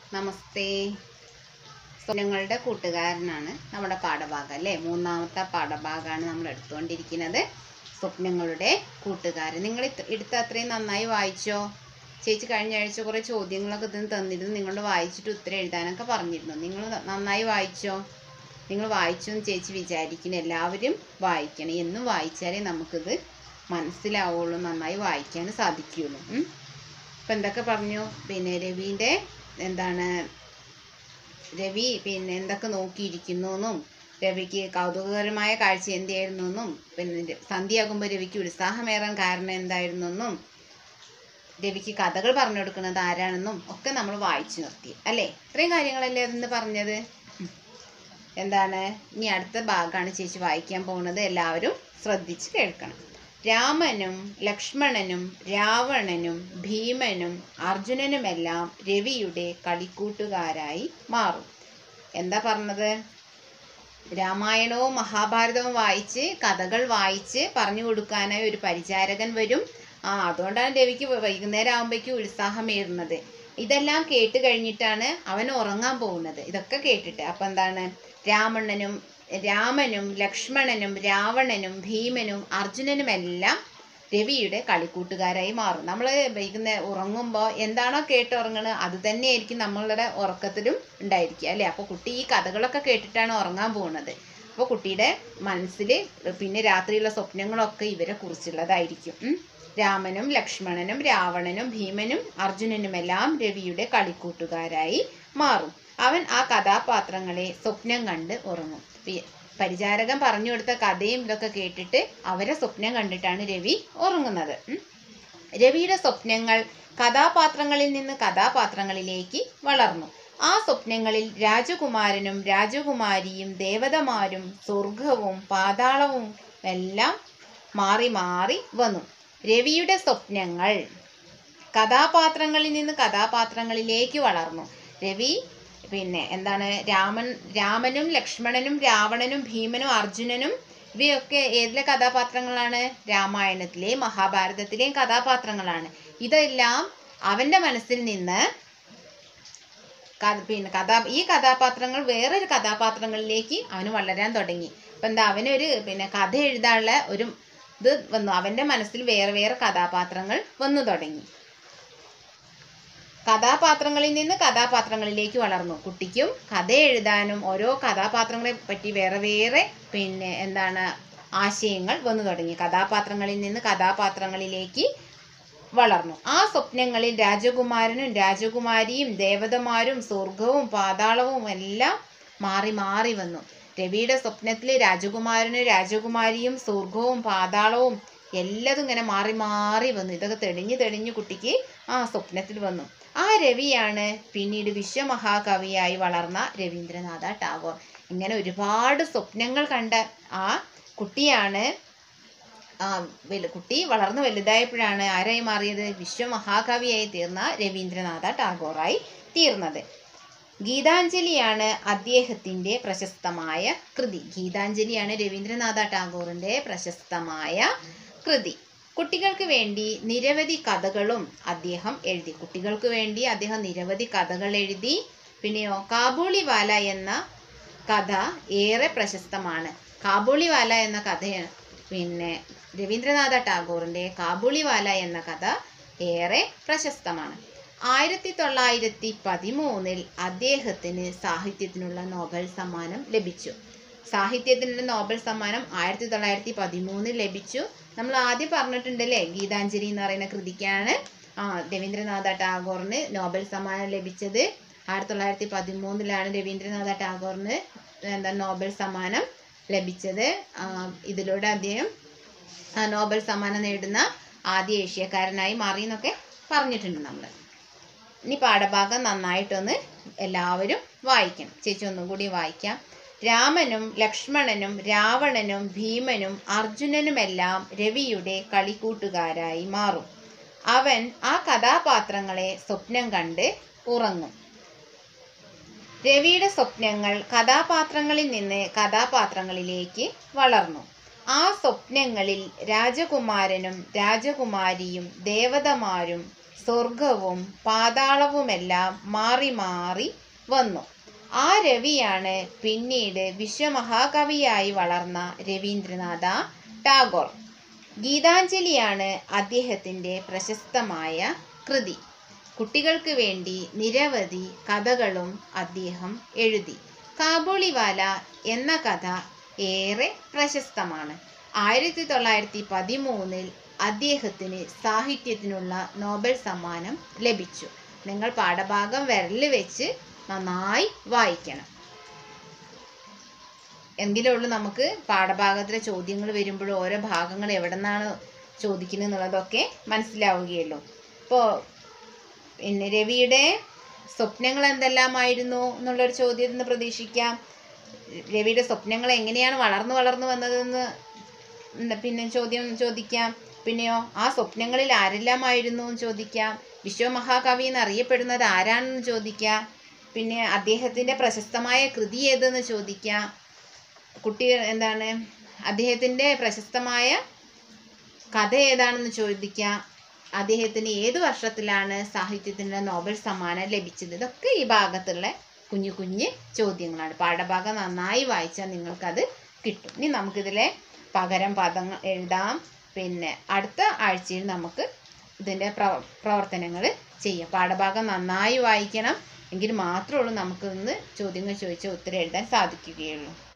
നമസ്തേ സ്വപ്നങ്ങളുടെ കൂട്ടുകാരനാണ് നമ്മുടെ പാഠഭാഗം അല്ലേ മൂന്നാമത്തെ പാഠഭാഗമാണ് നമ്മൾ എടുത്തുകൊണ്ടിരിക്കുന്നത് സ്വപ്നങ്ങളുടെ കൂട്ടുകാരൻ നിങ്ങൾ ഇത് എടുത്ത അത്രയും നന്നായി വായിച്ചോ ചേച്ചി കഴിഞ്ഞ ആഴ്ച കുറേ ചോദ്യങ്ങളൊക്കെ ഇതിന് തന്നിരുന്നു നിങ്ങൾ വായിച്ചിട്ട് ഉത്തരം എഴുതാനൊക്കെ പറഞ്ഞിരുന്നു നിങ്ങൾ നന്നായി വായിച്ചോ നിങ്ങൾ വായിച്ചു എന്ന് ചേച്ചി വിചാരിക്കുന്നു എല്ലാവരും വായിക്കണം എന്നും വായിച്ചാലേ നമുക്കിത് മനസ്സിലാവുള്ളൂ നന്നായി വായിക്കാൻ സാധിക്കുകയുള്ളൂ ഉം. ഇപ്പം എന്തൊക്കെ പറഞ്ഞു പിന്നെ രവീൻ്റെ എന്താണ് രവി പിന്നെ എന്തൊക്കെ നോക്കിയിരിക്കുന്നു എന്നും രവിക്ക് കൗതുകകരമായ കാഴ്ച എന്തായിരുന്നു എന്നും പിന്നെ ര- സന്ധ്യയാകുമ്പോൾ രവിക്ക് ഉത്സാഹമേറാൻ കാരണം എന്തായിരുന്നു എന്നും രവിക്ക് കഥകൾ പറഞ്ഞു കൊടുക്കുന്നത് ആരാണെന്നും ഒക്കെ നമ്മൾ വായിച്ചു നിർത്തി അല്ലേ ഇത്രയും കാര്യങ്ങളല്ലേ അതെന്ന് പറഞ്ഞത് ഉം. എന്താണ് ഇനി അടുത്ത ഭാഗമാണ് ചേച്ചി വായിക്കാൻ പോകുന്നത് എല്ലാവരും ശ്രദ്ധിച്ച് കേൾക്കണം രാമനും ലക്ഷ്മണനും രാവണനും ഭീമനും അർജുനനുമെല്ലാം രവിയുടെ കളിക്കൂട്ടുകാരായി മാറും എന്താ പറഞ്ഞത് രാമായണവും മഹാഭാരതവും വായിച്ച് കഥകൾ വായിച്ച് പറഞ്ഞു കൊടുക്കാനായി ഒരു പരിചാരകൻ വരും ആ അതുകൊണ്ടാണ് രവിക്ക് വൈകുന്നേരം ആകുമ്പോഴേക്കും ഉത്സാഹമേറുന്നത് ഇതെല്ലാം കേട്ട് കഴിഞ്ഞിട്ടാണ് അവൻ ഉറങ്ങാൻ പോകുന്നത് ഇതൊക്കെ കേട്ടിട്ട് അപ്പം എന്താണ് രാമണ്ണനും രാമനും ലക്ഷ്മണനും രാവണനും ഭീമനും അർജുനനുമെല്ലാം രവിയുടെ കളിക്കൂട്ടുകാരായി മാറും നമ്മൾ വൈകുന്നേരം ഉറങ്ങുമ്പോൾ എന്താണോ കേട്ട് ഉറങ്ങുന്നത് അത് തന്നെയായിരിക്കും നമ്മളുടെ ഉറക്കത്തിലും ഉണ്ടായിരിക്കുക അല്ലേ അപ്പോൾ കുട്ടി ഈ കഥകളൊക്കെ കേട്ടിട്ടാണ് ഉറങ്ങാൻ പോകുന്നത് അപ്പോൾ കുട്ടിയുടെ മനസ്സിൽ പിന്നെ രാത്രിയുള്ള സ്വപ്നങ്ങളൊക്കെ ഇവരെ കുറിച്ചുള്ളതായിരിക്കും ഉം. രാമനും ലക്ഷ്മണനും രാവണനും ഭീമനും അർജുനനുമെല്ലാം രവിയുടെ കളിക്കൂട്ടുകാരായി മാറും അവൻ ആ കഥാപാത്രങ്ങളെ സ്വപ്നം കണ്ട് ഉറങ്ങും പി- പരിചാരകൻ പറഞ്ഞു കൊടുത്ത കഥയും ഇതൊക്കെ കേട്ടിട്ട് അവരെ സ്വപ്നം കണ്ടിട്ടാണ് രവി ഉറങ്ങുന്നത് ഉം. രവിയുടെ സ്വപ്നങ്ങൾ കഥാപാത്രങ്ങളിൽ നിന്ന് കഥാപാത്രങ്ങളിലേക്ക് വളർന്നു ആ സ്വപ്നങ്ങളിൽ രാജകുമാരനും രാജകുമാരിയും ദേവതമാരും സ്വർഗവും പാതാളവും എല്ലാം മാറി മാറി വന്നു രവിയുടെ സ്വപ്നങ്ങൾ കഥാപാത്രങ്ങളിൽ നിന്ന് കഥാപാത്രങ്ങളിലേക്ക് വളർന്നു രവി പിന്നെ എന്താണ് രാമൻ രാമനും ലക്ഷ്മണനും രാവണനും ഭീമനും അർജുനനും ഇവയൊക്കെ ഏതിലെ കഥാപാത്രങ്ങളാണ് രാമായണത്തിലെയും മഹാഭാരതത്തിലെയും കഥാപാത്രങ്ങളാണ് ഇതെല്ലാം അവന്റെ മനസ്സിൽ നിന്ന് ക- പിന്നെ കഥാ ഈ കഥാപാത്രങ്ങൾ വേറൊരു കഥാപാത്രങ്ങളിലേക്ക് അവന് വളരാൻ തുടങ്ങി ഇപ്പം എന്താ അവനൊരു പിന്നെ കഥ എഴുതാനുള്ള ഒരു ഇത് വന്നു അവന്റെ മനസ്സിൽ വേറെ വേറെ കഥാപാത്രങ്ങൾ വന്നു തുടങ്ങി കഥാപാത്രങ്ങളിൽ നിന്ന് കഥാപാത്രങ്ങളിലേക്ക് വളർന്നു കുട്ടിക്കും കഥ എഴുതാനും ഓരോ കഥാപാത്രങ്ങളെ പറ്റി വേറെ വേറെ പിന്നെ എന്താണ് ആശയങ്ങൾ വന്നു തുടങ്ങി കഥാപാത്രങ്ങളിൽ നിന്ന് കഥാപാത്രങ്ങളിലേക്ക് വളർന്നു ആ സ്വപ്നങ്ങളിൽ രാജകുമാരനും രാജകുമാരിയും ദേവതമാരും സ്വർഗവും പാതാളവും എല്ലാം മാറി മാറി വന്നു രവിയുടെ സ്വപ്നത്തിൽ രാജകുമാരനും രാജകുമാരിയും സ്വർഗവും പാതാളവും എല്ലാതും ഇങ്ങനെ മാറി മാറി വന്നു ഇതൊക്കെ തെളിഞ്ഞു തെളിഞ്ഞു കുട്ടിക്ക് ആ സ്വപ്നത്തിൽ വന്നു ആ രവിയാണ് പിന്നീട് വിശ്വമഹാകവിയായി വളർന്ന രവീന്ദ്രനാഥ ടാഗോർ ഇങ്ങനെ ഒരുപാട് സ്വപ്നങ്ങൾ കണ്ട ആ കുട്ടിയാണ് ആ വലു കുട്ടി വളർന്നു വലുതായപ്പോഴാണ് ആരായി മാറിയത് വിശ്വമഹാകവിയായി തീർന്ന രവീന്ദ്രനാഥ ടാഗോറായി തീർന്നത് ഗീതാഞ്ജലിയാണ് അദ്ദേഹത്തിൻ്റെ പ്രശസ്തമായ കൃതി ഗീതാഞ്ജലിയാണ് രവീന്ദ്രനാഥ ടാഗോറിൻ്റെ പ്രശസ്തമായ കൃതി കുട്ടികൾക്ക് വേണ്ടി നിരവധി കഥകളും അദ്ദേഹം എഴുതി കുട്ടികൾക്ക് വേണ്ടി അദ്ദേഹം നിരവധി കഥകൾ എഴുതി പിന്നെയോ കാബൂളിവാല എന്ന കഥ ഏറെ പ്രശസ്തമാണ് കാബൂളിവാല എന്ന കഥ പിന്നെ രവീന്ദ്രനാഥ ടാഗോറിൻ്റെ കാബൂളിവാല എന്ന കഥ ഏറെ പ്രശസ്തമാണ് ആയിരത്തി തൊള്ളായിരത്തി പതിമൂന്നിൽ അദ്ദേഹത്തിന് സാഹിത്യത്തിനുള്ള നോബൽ സമ്മാനം ലഭിച്ചു സാഹിത്യത്തിനുള്ള നോബൽ സമ്മാനം ആയിരത്തി തൊള്ളായിരത്തി പതിമൂന്നിൽ ലഭിച്ചു നമ്മൾ ആദ്യം പറഞ്ഞിട്ടുണ്ടല്ലേ ഗീതാഞ്ജലി എന്ന് പറയുന്ന കൃതിക്കാണ് ആ രവീന്ദ്രനാഥ ടാഗോറിന് നോബൽ സമ്മാനം ലഭിച്ചത് ആയിരത്തി തൊള്ളായിരത്തി പതിമൂന്നിലാണ് രവീന്ദ്രനാഥ ടാഗോറിന് എന്താ നോബൽ സമ്മാനം ലഭിച്ചത് ആ, ഇതിലൂടെ അദ്ദേഹം ആ, നോബൽ സമ്മാനം നേടുന്ന ആദ്യ ഏഷ്യക്കാരനായി മാറി എന്നൊക്കെ പറഞ്ഞിട്ടുണ്ട് നമ്മൾ ഇനി പാഠഭാഗം നന്നായിട്ടൊന്ന് എല്ലാവരും വായിക്കണം ചേച്ചി ഒന്നും കൂടി വായിക്കാം രാമനും ലക്ഷ്മണനും രാവണനും ഭീമനും അർജുനനുമെല്ലാം രവിയുടെ കളിക്കൂട്ടുകാരായി മാറും അവൻ ആ കഥാപാത്രങ്ങളെ സ്വപ്നം കണ്ട് ഉറങ്ങും രവിയുടെ സ്വപ്നങ്ങൾ കഥാപാത്രങ്ങളിൽ നിന്ന് കഥാപാത്രങ്ങളിലേക്ക് വളർന്നു ആ സ്വപ്നങ്ങളിൽ രാജകുമാരനും രാജകുമാരിയും ദേവതമാരും സ്വർഗവും പാതാളവുമെല്ലാം മാറി മാറി വന്നു ആ രവിയാണ് പിന്നീട് വിശ്വമഹാകവിയായി വളർന്ന രവീന്ദ്രനാഥ ടാഗോർ ഗീതാഞ്ജലിയാണ് അദ്ദേഹത്തിൻ്റെ പ്രശസ്തമായ കൃതി കുട്ടികൾക്ക് വേണ്ടി നിരവധി കഥകളും അദ്ദേഹം എഴുതി കാബൂളിവാല എന്ന കഥ ഏറെ പ്രശസ്തമാണ് ആയിരത്തി തൊള്ളായിരത്തി പതിമൂന്നിൽ അദ്ദേഹത്തിന് സാഹിത്യത്തിനുള്ള നോബൽ സമ്മാനം ലഭിച്ചു നിങ്ങൾ പാഠഭാഗം വിരൽ വെച്ച് നന്നായി വായിക്കണം എങ്കിലേ ഉള്ളൂ നമുക്ക് പാഠഭാഗത്തിലെ ചോദ്യങ്ങൾ വരുമ്പോഴും ഓരോ ഭാഗങ്ങൾ എവിടെ നിന്നാണ് ചോദിക്കുന്നത് എന്നുള്ളതൊക്കെ മനസ്സിലാവുകയുള്ളൂ ഇപ്പോൾ പിന്നെ രവിയുടെ സ്വപ്നങ്ങൾ എന്തെല്ലാമായിരുന്നു എന്നുള്ളൊരു ചോദ്യം നിന്ന് പ്രതീക്ഷിക്കാം രവിയുടെ സ്വപ്നങ്ങൾ എങ്ങനെയാണ് വളർന്നു വളർന്നു വന്നതെന്ന് ഉം പിന്നെ ചോദ്യം ചോദിക്കാം പിന്നെയോ ആ സ്വപ്നങ്ങളിൽ ആരെല്ലാമായിരുന്നു എന്ന് ചോദിക്കാം വിശ്വമഹാകവി എന്നറിയപ്പെടുന്നത് ആരാണെന്ന് ചോദിക്കാം പിന്നെ അദ്ദേഹത്തിൻ്റെ പ്രശസ്തമായ കൃതി ഏതെന്ന് ചോദിക്കാം കുട്ടി എന്താണ് അദ്ദേഹത്തിൻ്റെ പ്രശസ്തമായ കഥ ഏതാണെന്ന് ചോദിക്കാം അദ്ദേഹത്തിന് ഏത് വർഷത്തിലാണ് സാഹിത്യത്തിൻ്റെ നോബൽ സമ്മാനം ലഭിച്ചത് ഇതൊക്കെ ഈ ഭാഗത്തുള്ള കുഞ്ഞു കുഞ്ഞ് ചോദ്യങ്ങളാണ് പാഠഭാഗം നന്നായി വായിച്ചാൽ നിങ്ങൾക്കത് കിട്ടും ഇനി നമുക്കിതിലെ പകരം പദങ്ങൾ എഴുതാം പിന്നെ അടുത്ത ആഴ്ചയിൽ നമുക്ക് ഇതിൻ്റെ പ്രവ പ്രവർത്തനങ്ങൾ ചെയ്യാം പാഠഭാഗം നന്നായി വായിക്കണം എങ്കിൽ മാത്രമേ ഉള്ളൂ നമുക്ക് ഇന്ന് ചോദ്യങ്ങൾ ചോദിച്ച ഉത്തരം എഴുതാൻ സാധിക്കുകയുള്ളൂ